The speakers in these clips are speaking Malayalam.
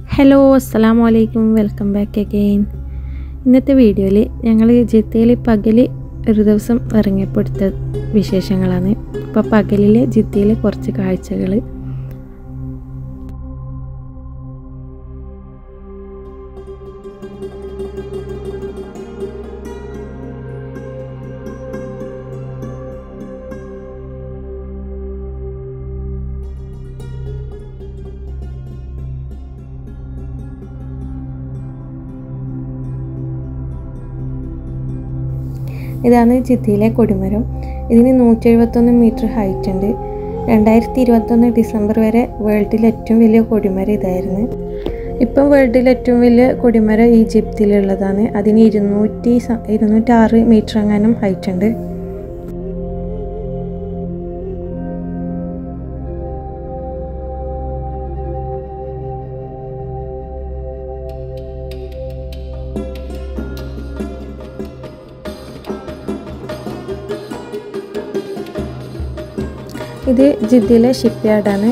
ഹലോ അസ്സാം വലൈക്കും വെൽക്കം ബാക്ക് അഗെയിൻ ഇന്നത്തെ വീഡിയോയിൽ ഞങ്ങൾ ജിദ്ദയിൽ പകൽ ഒരു ദിവസം ഇറങ്ങിയപ്പോൾ എടുത്ത വിശേഷങ്ങളാണ് അപ്പോൾ പകലിലെ ജിദ്ദയിലെ കുറച്ച് കാഴ്ചകൾ ഇതാണ് ജിദ്ദയിലെ കൊടിമരം ഇതിന് നൂറ്റി എഴുപത്തൊന്ന് മീറ്റർ ഹൈറ്റ് ഉണ്ട് രണ്ടായിരത്തി ഇരുപത്തൊന്ന് ഡിസംബർ വരെ വേൾഡിലെ ഏറ്റവും വലിയ കൊടിമരം ഇതായിരുന്നു ഇപ്പം വേൾഡിലെ ഏറ്റവും വലിയ കൊടിമരം ഈജിപ്തിലുള്ളതാണ് അതിന് ഇരുന്നൂറ്റി ഇരുന്നൂറ്റാറ് മീറ്റർ എങ്ങാനും ഹൈറ്റ് ഉണ്ട് ഇത് ജിദ്ദയിലെ ഷിപ്പ് യാർഡാണ്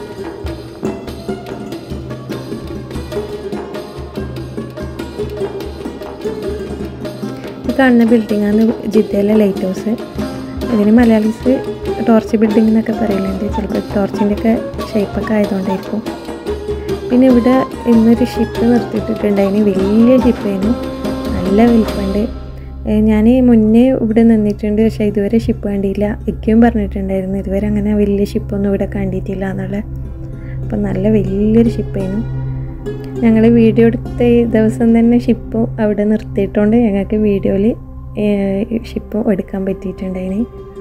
ഈ കാണുന്ന ബിൽഡിങ്ങാണ് ജിദ്ദയിലെ ലൈറ്റ് ഹൗസ് ഇതിന് മലയാളീസ് ടോർച്ച് ബിൽഡിംഗ് എന്നൊക്കെ പറയലുണ്ട് ചിലപ്പോൾ ടോർച്ചിൻ്റെ ഒക്കെ ഷേപ്പൊക്കെ ആയതുകൊണ്ടായിരിക്കും പിന്നെ ഇവിടെ ഇന്നൊരു ഷിപ്പ് നിർത്തിയിട്ടിട്ടുണ്ട് അതിന് വലിയ ഷിപ്പായിരുന്നു നല്ല വലിപ്പമുണ്ട് ഞാൻ മുന്നേ ഇവിടെ നിന്നിട്ടുണ്ട് പക്ഷേ ഇതുവരെ ഷിപ്പ് കണ്ടില്ല ഇക്കയും പറഞ്ഞിട്ടുണ്ടായിരുന്നു ഇതുവരെ അങ്ങനെ വലിയ ഷിപ്പൊന്നും ഇവിടെ കണ്ടിട്ടില്ല എന്നുള്ള അപ്പം നല്ല വലിയൊരു ഷിപ്പായിരുന്നു ഞങ്ങൾ വീഡിയോ എടുത്ത ഈ ദിവസം തന്നെ ഷിപ്പും അവിടെ നിർത്തിയിട്ടുണ്ട് ഞങ്ങൾക്ക് വീഡിയോയിൽ ഷിപ്പും എടുക്കാൻ പറ്റിയിട്ടുണ്ടായിന്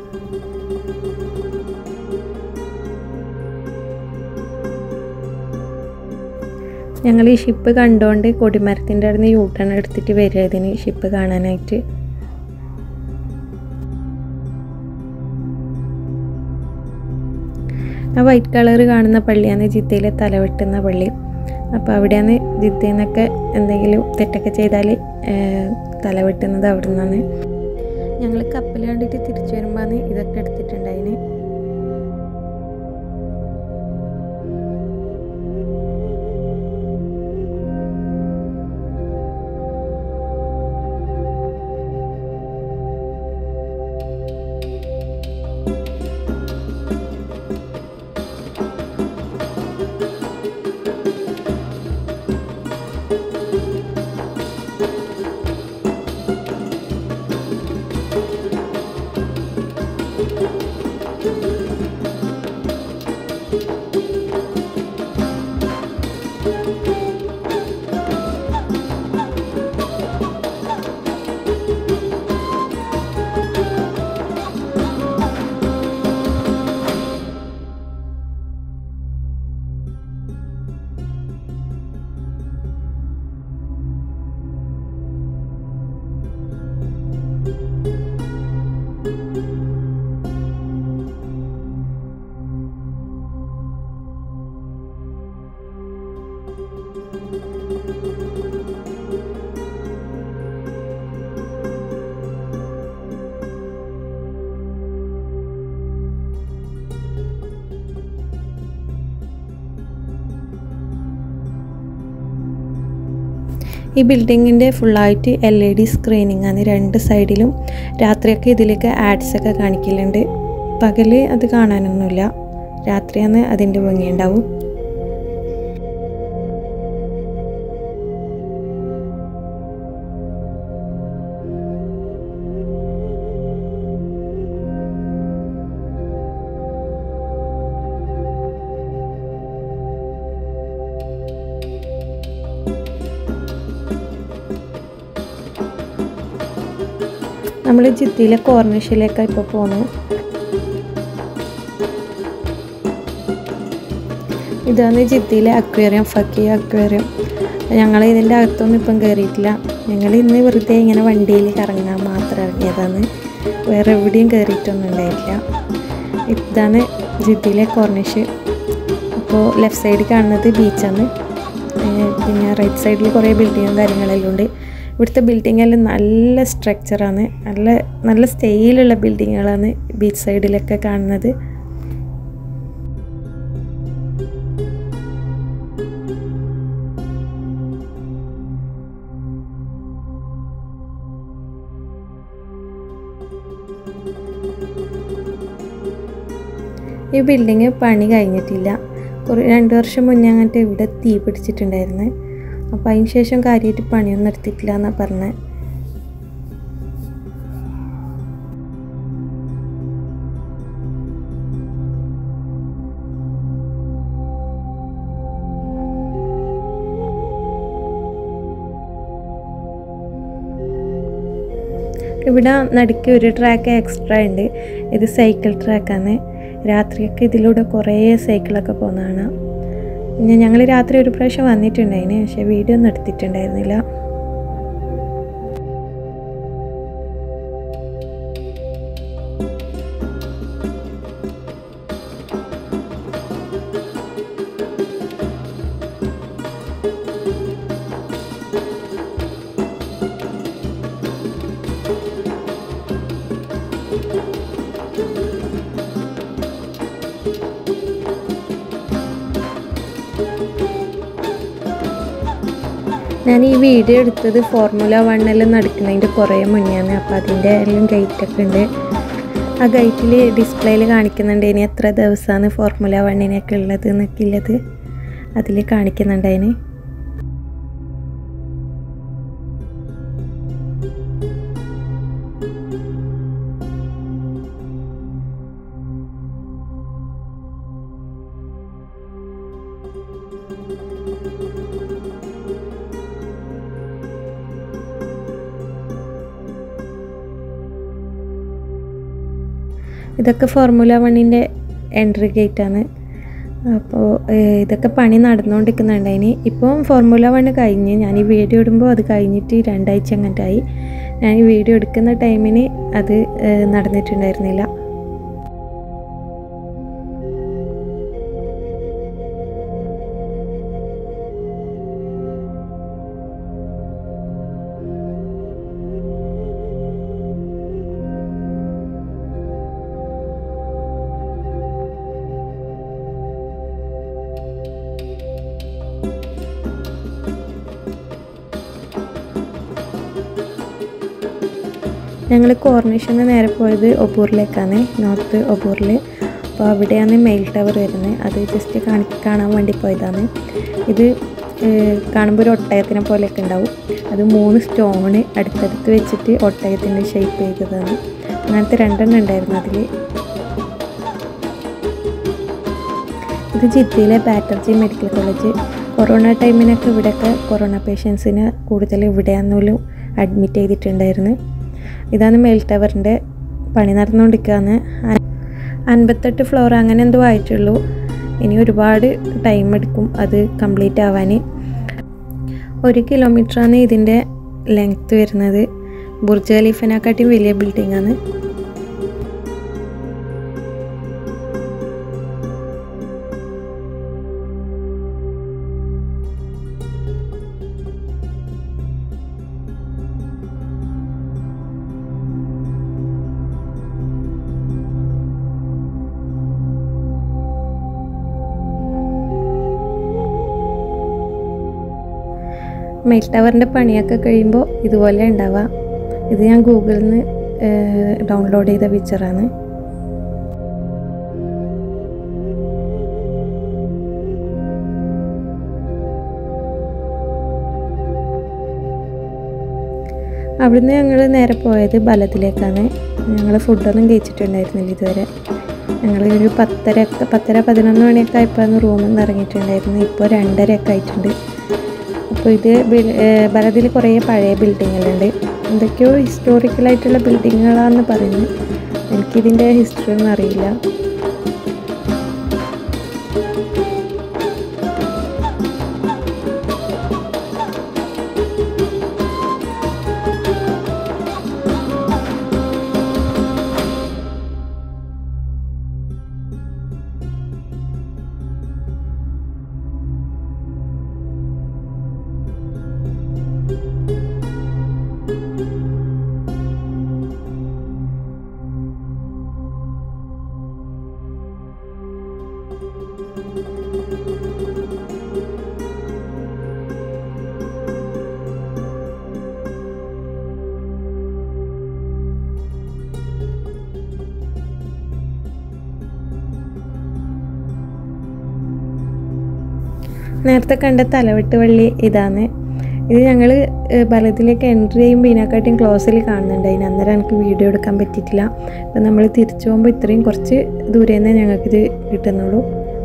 ഞങ്ങൾ ഈ ഷിപ്പ് കണ്ടുകൊണ്ട് കൊടിമരത്തിൻ്റെ അടുത്ത് യൂട്ടേൺ എടുത്തിട്ട് വരിക ഇതിന് ഷിപ്പ് കാണാനായിട്ട് ആ വൈറ്റ് കളർ കാണുന്ന പള്ളിയാണ് ജിദ്ദയിലെ തലവെട്ടുന്ന പള്ളി അപ്പോൾ അവിടെയാണ് ജിദ്ദയിൽ നിന്നൊക്കെ എന്തെങ്കിലും തെറ്റൊക്കെ ചെയ്താൽ തലവെട്ടുന്നത് അവിടെ നിന്നാണ് ഞങ്ങൾ കപ്പൽ കണ്ടിട്ട് തിരിച്ചു വരുമ്പോഴാണ് ഇതൊക്കെ എടുത്തിട്ടുണ്ടായിന് ഈ ബിൽഡിങ്ങിൻ്റെ ഫുള്ളായിട്ട് എൽ ഇ ഡി സ്ക്രീനിങ് ആണ് രണ്ട് സൈഡിലും രാത്രിയൊക്കെ ഇതിലേക്ക് ആഡ്സ് ഒക്കെ കാണിക്കലുണ്ട് പകൽ അത് കാണാനൊന്നുമില്ല രാത്രിയാണ് അതിൻ്റെ ഭംഗി ഉണ്ടാവും നമ്മൾ ജിദ്ദയിലെ കോർണിഷിലേക്കാണ് ഇപ്പോൾ പോകുന്നത് ഇതാണ് ജിദ്ദയിലെ അക്വേറിയം ഫക്കി അക്വേറിയം ഞങ്ങൾ ഇതിൻ്റെ അകത്തൊന്നും ഇപ്പം കയറിയിട്ടില്ല ഞങ്ങൾ ഇന്ന് വെറുതെ ഇങ്ങനെ വണ്ടിയിൽ കറങ്ങാൻ മാത്രം ഇറങ്ങിയതാണ് വേറെ എവിടെയും കയറിയിട്ടൊന്നും ഉണ്ടായിട്ടില്ല ഇതാണ് ജിദ്ദയിലെ കോർണിഷ് ഇപ്പോൾ ലെഫ്റ്റ് സൈഡ് കാണുന്നത് ബീച്ചാണ് പിന്നെ റൈറ്റ് സൈഡിൽ കുറേ ബിൽഡിങ്ങും കാര്യങ്ങളെല്ലാം ഉണ്ട് ഇവിടുത്തെ ബിൽഡിംഗ് എല്ലാം നല്ല സ്ട്രക്ചറാണ് നല്ല നല്ല സ്റ്റൈലുള്ള ബിൽഡിങ്ങുകളാണ് ബീച്ച് സൈഡിലൊക്കെ കാണുന്നത് ഈ ബിൽഡിങ് പണി കഴിഞ്ഞിട്ടില്ല കുറേ രണ്ട് വർഷം മുന്നേ അങ്ങനത്തെ ഇവിടെ തീ പിടിച്ചിട്ടുണ്ടായിരുന്നു അപ്പോൾ അതിന് ശേഷം കാര്യമായിട്ട് പണിയൊന്നും എടുത്തിട്ടില്ല എന്നാണ് പറഞ്ഞത് ഇവിടെ നടുക്ക് ഒരു ട്രാക്ക് എക്സ്ട്രാ ഉണ്ട് ഇത് സൈക്കിൾ ട്രാക്കാണ് രാത്രിയൊക്കെ ഇതിലൂടെ കുറേ സൈക്കിളൊക്കെ പോകുന്നതാണ് പിന്നെ ഞങ്ങൾ രാത്രി ഒരു പ്രാവശ്യം വന്നിട്ടുണ്ടായിന് പക്ഷേ വീഡിയോ ഒന്നും എടുത്തിട്ടുണ്ടായിരുന്നില്ല ഞാൻ ഈ വീഡിയോ എടുത്തത് ഫോർമുല വണ്ണെല്ലാം നടക്കുന്നതിൻ്റെ കുറേ മുന്നെയാണ് അപ്പോൾ അതിൻ്റെ എല്ലാം ഗൈറ്റൊക്കെ ഉണ്ട് ആ ഗൈറ്റിൽ ഡിസ്പ്ലേയിൽ കാണിക്കുന്നുണ്ട് ഇനി എത്ര ദിവസമാണ് ഫോർമുല വണ്ണിനൊക്കെ ഉള്ളത് എന്നൊക്കെ ഉള്ളത് അതിൽ കാണിക്കുന്നുണ്ട് അതിന് ഇതൊക്കെ ഫോർമുല വണ്ണിൻ്റെ എൻട്രി ഗേറ്റാണ് അപ്പോൾ ഇതൊക്കെ പണി നടന്നുകൊണ്ടിരിക്കുന്നുണ്ടായിന് ഇപ്പം ഫോർമുല വണ്ണ് കഴിഞ്ഞ് ഞാൻ ഈ വീഡിയോ ഇടുമ്പോൾ അത് കഴിഞ്ഞിട്ട് രണ്ടാഴ്ച അങ്ങനത്തായി ഞാൻ ഈ വീഡിയോ എടുക്കുന്ന ടൈമിന് അത് ഏഹ്, നടന്നിട്ടുണ്ടായിരുന്നില്ല ഞങ്ങൾ കോർണിഷനിൽ നിന്ന് നേരെ പോയത് ഒബൂറിലേക്കാണ് നോർത്ത് ഒബൂറിൽ അപ്പോൾ അവിടെയാണ് മെയിൽ ടവർ വരുന്നത് അത് ജസ്റ്റ് കാണി കാണാൻ വേണ്ടി പോയതാണ് ഇത് ഏഹ്, കാണുമ്പോൾ ഒരു ഒട്ടകത്തിനെ പോലെയൊക്കെ ഉണ്ടാവും അത് മൂന്ന് സ്റ്റോണ് അടുത്തടുത്ത് വെച്ചിട്ട് ഒട്ടകത്തിൻ്റെ ഷേപ്പ് ചെയ്തതാണ് അങ്ങനത്തെ രണ്ടെണ്ണം ഉണ്ടായിരുന്നു അതിൽ ഇത് ജിദ്ദയിലെ ബാറ്റർജി മെഡിക്കൽ കോളേജ് കൊറോണ ടൈമിനൊക്കെ ഇവിടെയൊക്കെ കൊറോണ പേഷ്യൻസിന് കൂടുതൽ ഇവിടെയാണെന്നോലും അഡ്മിറ്റ് ചെയ്തിട്ടുണ്ടായിരുന്നു ഇതാണ് മേൽ ടവറിൻ്റെ പണി നടന്നുകൊണ്ടിരിക്കുകയാണ് അൻപത്തെട്ട് ഫ്ലോർ അങ്ങനെ എന്തോ ആയിട്ടുള്ളൂ ഇനി ഒരുപാട് ടൈം എടുക്കും അത് കംപ്ലീറ്റ് ആവാൻ ഒരു കിലോമീറ്ററാണ് ഇതിൻ്റെ ലെങ്ത്ത് വരുന്നത് ബുർജ് ഖലീഫിനെക്കാട്ടിയും വലിയ ബിൽഡിംഗ് ആണ് മെയിൽ ടവറിൻ്റെ പണിയൊക്കെ കഴിയുമ്പോൾ ഇതുപോലെ ഉണ്ടാവുക ഇത് ഞാൻ ഗൂഗിളിൽ നിന്ന് ഡൗൺലോഡ് ചെയ്ത പിക്ചറാണ് അവിടുന്ന് ഞങ്ങൾ നേരെ പോയത് ബലത്തിലേക്കാണ് ഞങ്ങൾ ഫുഡൊന്നും കഴിച്ചിട്ടുണ്ടായിരുന്നില്ല ഇതുവരെ ഞങ്ങൾ ഒരു പത്തര ഒക്കെ പത്തര പതിനൊന്ന് മണിയൊക്കെ ആയപ്പോഴാണ് റൂമിൽ നിന്ന് ഇറങ്ങിയിട്ടുണ്ടായിരുന്നു ഇപ്പോൾ രണ്ടരയൊക്കെ ആയിട്ടുണ്ട് അപ്പോൾ ഇത് ബലത്തിൽ കുറേ പഴയ ബിൽഡിങ്ങുകളുണ്ട് എന്തൊക്കെയോ ഹിസ്റ്റോറിക്കലായിട്ടുള്ള ബിൽഡിങ്ങുകളാണെന്ന് പറയുന്നു എനിക്കിതിൻ്റെ ഹിസ്റ്ററി ഒന്നും അറിയില്ല നേരത്തെ കണ്ട തലവെട്ട് വള്ളി ഇതാണ് ഇത് ഞങ്ങൾ ബലത്തിലേക്ക് എൻട്രി ചെയ്യുമ്പോൾ ഇതിനെക്കാട്ടിയും ക്ലോസിൽ കാണുന്നുണ്ട് അതിന് അന്നേരം എനിക്ക് വീഡിയോ എടുക്കാൻ പറ്റിയിട്ടില്ല അപ്പം നമ്മൾ തിരിച്ചു പോകുമ്പോൾ ഇത്രയും കുറച്ച് ദൂരെ നിന്നേ ഞങ്ങൾക്കിത് കിട്ടുന്നുള്ളൂ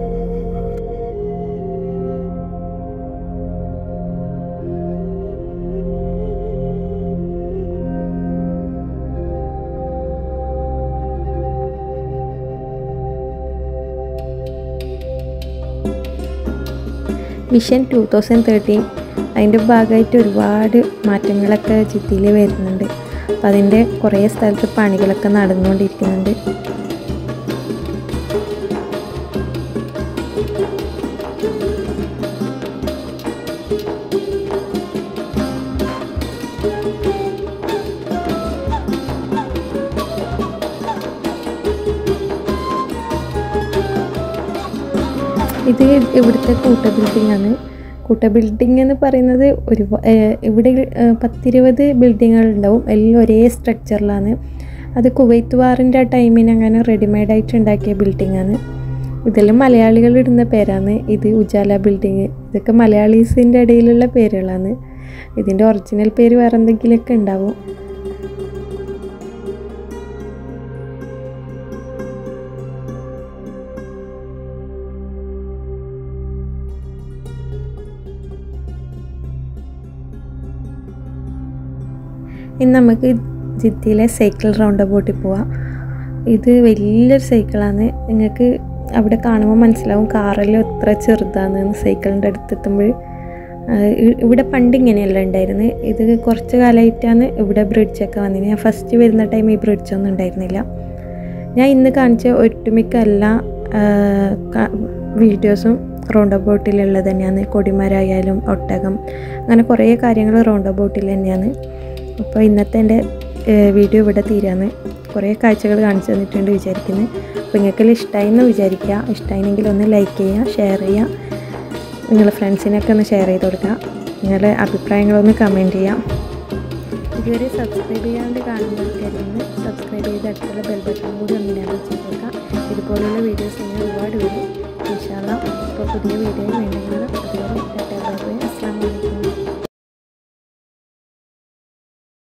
വിഷൻ ടു തൗസൻഡ് തേർട്ടീൻ അതിൻ്റെ ഭാഗമായിട്ട് ഒരുപാട് മാറ്റങ്ങളൊക്കെ ജിദ്ദയിൽ വരുന്നുണ്ട് അപ്പം അതിൻ്റെ കുറേ സ്ഥലത്ത് പണികളൊക്കെ നടന്നുകൊണ്ടിരിക്കുന്നുണ്ട് ഇത് ഇവിടുത്തെ കൂട്ട ബിൽഡിംഗ് ആണ് കൂട്ട ബിൽഡിംഗ് എന്ന് പറയുന്നത് ഒരു ഇവിടെ ഏഹ്, പത്തിരുപത് ബിൽഡിങ്ങുകൾ ഉണ്ടാവും എല്ലാം ഒരേ സ്ട്രക്ചറിലാണ് അത് കുവൈത്ത് വാറിൻ്റെ ആ ടൈമിന് അങ്ങനെ റെഡിമെയ്ഡായിട്ട് ഉണ്ടാക്കിയ ബിൽഡിംഗ് ആണ് ഇതെല്ലാം മലയാളികൾ ഇടുന്ന പേരാണ് ഇത് ഉജാല ബിൽഡിങ് ഇതൊക്കെ മലയാളീസിൻ്റെ ഇടയിലുള്ള പേരുകളാണ് ഇതിൻ്റെ ഒറിജിനൽ പേര് വേറെ എന്തെങ്കിലുമൊക്കെ ഉണ്ടാവും ഇന്ന് നമുക്ക് ജിദ്ദയിലെ സൈക്കിൾ റൗണ്ട് അബൌട്ടിൽ പോവാം ഇത് വലിയൊരു സൈക്കിളാണ് നിങ്ങൾക്ക് അവിടെ കാണുമ്പോൾ മനസ്സിലാവും കാറെല്ലാം എത്ര ചെറുതാണ് സൈക്കിളിൻ്റെ അടുത്തെത്തുമ്പോൾ ഇവിടെ പണ്ട് ഇങ്ങനെയല്ല ഉണ്ടായിരുന്നത് ഇത് കുറച്ച് കാലമായിട്ടാണ് ഇവിടെ ബ്രിഡ്ജൊക്കെ വന്നത് ഞാൻ ഫസ്റ്റ് വരുന്ന ടൈം ഈ ബ്രിഡ്ജൊന്നും ഉണ്ടായിരുന്നില്ല ഞാൻ ഇന്ന് കാണിച്ച ഒട്ടുമിക്ക എല്ലാ വീഡിയോസും റൗണ്ട് അബൌട്ടിലുള്ളത് തന്നെയാണ് കൊടിമരായാലും ഒട്ടകം അങ്ങനെ കുറേ കാര്യങ്ങൾ റൗണ്ട് അബൌട്ടിൽ തന്നെയാണ് അപ്പോൾ ഇന്നത്തെ എൻ്റെ വീഡിയോ ഇവിടെ തീരാന്ന് കുറേ കാഴ്ചകൾ കാണിച്ചു തന്നിട്ടുണ്ട് വിചാരിക്കുന്നത് അപ്പോൾ നിങ്ങൾക്കെല്ലാം ഇഷ്ടമായി എന്ന് വിചാരിക്കുക ഇഷ്ടമായെങ്കിൽ ഒന്ന് ലൈക്ക് ചെയ്യുക ഷെയർ ചെയ്യുക നിങ്ങളുടെ ഫ്രണ്ട്സിനൊക്കെ ഒന്ന് ഷെയർ ചെയ്ത് കൊടുക്കുക നിങ്ങളുടെ അഭിപ്രായങ്ങളൊന്ന് കമൻറ്റ് ചെയ്യാം ഇതുവരെ സബ്സ്ക്രൈബ് ചെയ്യാണ്ട് കാണുന്നവർക്കായിരുന്നു സബ്സ്ക്രൈബ് ചെയ്ത് അടുത്തുള്ള ബെൽ ബട്ടൺ കൂടി ഒന്ന് എനേബിൾ ചെയ്തേക്കാം ഇതുപോലുള്ള വീഡിയോസ് ഇങ്ങനെ ഒരുപാട് വരും ഇൻഷാല്ല ഇപ്പോൾ പുതിയ വീഡിയോ വീണ്ടും കാണാം അതുവരെ